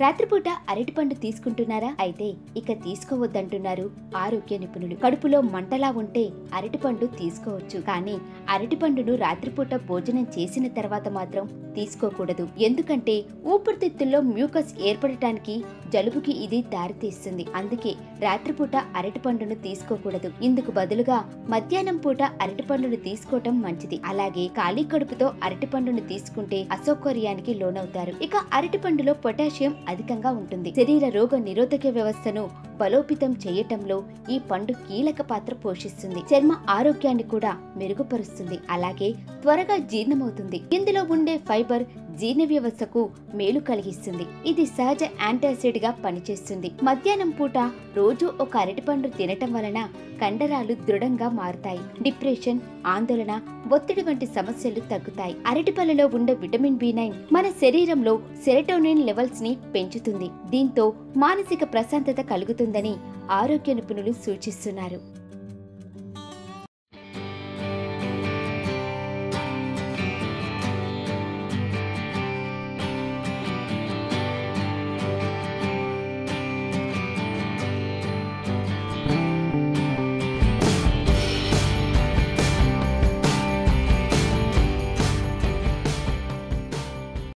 రాత్రిపూట అరటిపండు తీసుకుంటున్నారా అయితే ఇక తీసుకోవద్దంటున్నారు ఆరోగ్య నిపుణులు కడుపులో మంటలా ఉంటే అరటిపండు తీసుకోవచ్చు కానీ అరటిపండును రాత్రిపూట భోజనం చేసిన తర్వాత మాత్రం తీసుకోకూడదు ఎందుకంటే ఊపిరితిత్తుల్లో మ్యూకస్ ఏర్పడటానికి జలుబుకి ఇది దారితీస్తుంది అందుకే రాత్రిపూట అరటిపండును తీసుకోకూడదు ఇందుకు బదులుగా మధ్యాహ్నం పూట అరటిపండును తీసుకోవటం మంచిది అలాగే ఖాళీ కడుపుతో అరటిపండును తీసుకుంటే అసౌకర్యానికి లోనవుతారు ఇక అరటిపండులో పొటాషియం అధికంగా ఉంటుంది శరీర రోగ నిరోధక వ్యవస్థను బలోపేతం చేయటంలో ఈ పండు కీలక పాత్ర పోషిస్తుంది చర్మ ఆరోగ్యాన్ని కూడా మెరుగుపరుస్తుంది అలాగే త్వరగా జీర్ణమవుతుంది ఇందులో ఉండే ఫైబర్ జీర్ణ వ్యవస్థకు మేలు కలిగిస్తుంది ఇది సహజ యాంటాసిడ్ గా పనిచేస్తుంది మధ్యాహ్నం పూట రోజు ఒక అరటిపండు తినటం వలన కండరాలు దృఢంగా మారుతాయి డిప్రెషన్ ఆందోళన ఒత్తిడి వంటి సమస్యలు తగ్గుతాయి అరటిపళ్ళలో ఉండే విటమిన్ బి నైన్ మన శరీరంలో సెరటోనిన్ లెవెల్స్ ని పెంచుతుంది దీంతో మానసిక ప్రశాంతత కలుగుతుందని ఆరోగ్య నిపుణులు సూచిస్తున్నారు